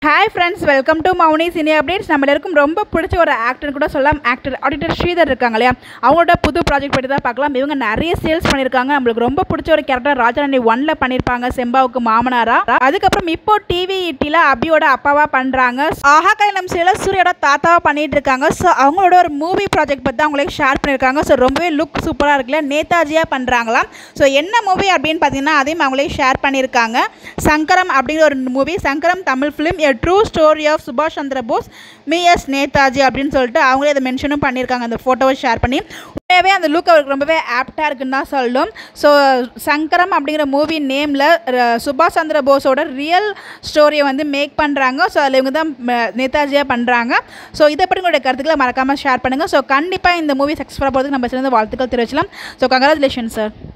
hi friends welcome to Mouni cine updates நம்ம எல்லாருக்கும் ரொம்ப பிடிச்ச ஒரு ஆக்டர் கூட சொல்லலாம் ஆக்டர் ஆடிட்டர் ஸ்ரீதர் இருக்காங்க இல்லையா அவங்களோட புது ப்ராஜெக்ட் பற்றி தான் பார்க்கலாம் இவங்க நிறைய சேல்ஸ் பண்ணியிருக்காங்க நம்மளுக்கு ரொம்ப பிடிச்ச ஒரு கேரக்டர் ராஜராணி ஒன்ல பண்ணியிருப்பாங்க செம்பாவுக்கு மாமனாரா அதுக்கப்புறம் இப்போ டிவி இட்டியில் அபியோட அப்பாவா பண்ணுறாங்க ஆஹா கல்யாணம் சீல சூரியோட தாத்தாவா பண்ணிட்டு இருக்காங்க ஸோ அவங்களோட ஒரு மூவி ப்ராஜெக்ட் பற்றி அவங்களுக்கு ஷேர் பண்ணியிருக்காங்க ஸோ ரொம்பவே லுக் சூப்பராக இருக்குல்ல நேதாஜியாக பண்ணுறாங்களாம் ஸோ என்ன மூவி அப்படின்னு பார்த்தீங்கன்னா அதையும் அவங்களே ஷேர் பண்ணியிருக்காங்க சங்கரம் அப்படிங்கிற ஒரு மூவி சங்கரம் Tamil film a true story of சுபாஷ் சந்திர போஸ் மீ எஸ் நேதாஜி அப்படின்னு சொல்லிட்டு அவங்களே அதை மென்ஷனும் பண்ணியிருக்காங்க அந்த ஃபோட்டோவை ஷேர் பண்ணி உண்மையாகவே அந்த லுக் அவருக்கு ரொம்பவே ஆப்டாக இருக்குன்னு தான் சொல்லணும் ஸோ சங்கரம் அப்படிங்கிற மூவி நேமில் சுபாஷ் சந்திர போஸோட ரியல் ஸ்டோரியை வந்து மேக் பண்ணுறாங்க ஸோ அதில் இவங்க தான் ம- நேதாஜியாக பண்ணுறாங்க ஸோ இதை பற்றி உங்களுடைய கருத்துக்களை மறக்காமல் ஷேர் பண்ணுங்கள் ஸோ கண்டிப்பாக இந்த மூவி சக்ஸஸ்ஃபுல்லாக போகிறதுக்கு நம்ம சிறந்த வாழ்த்துக்கள் தெரிவிச்சலாம் ஸோ கங்க்ராச்சுலேஷன் சார்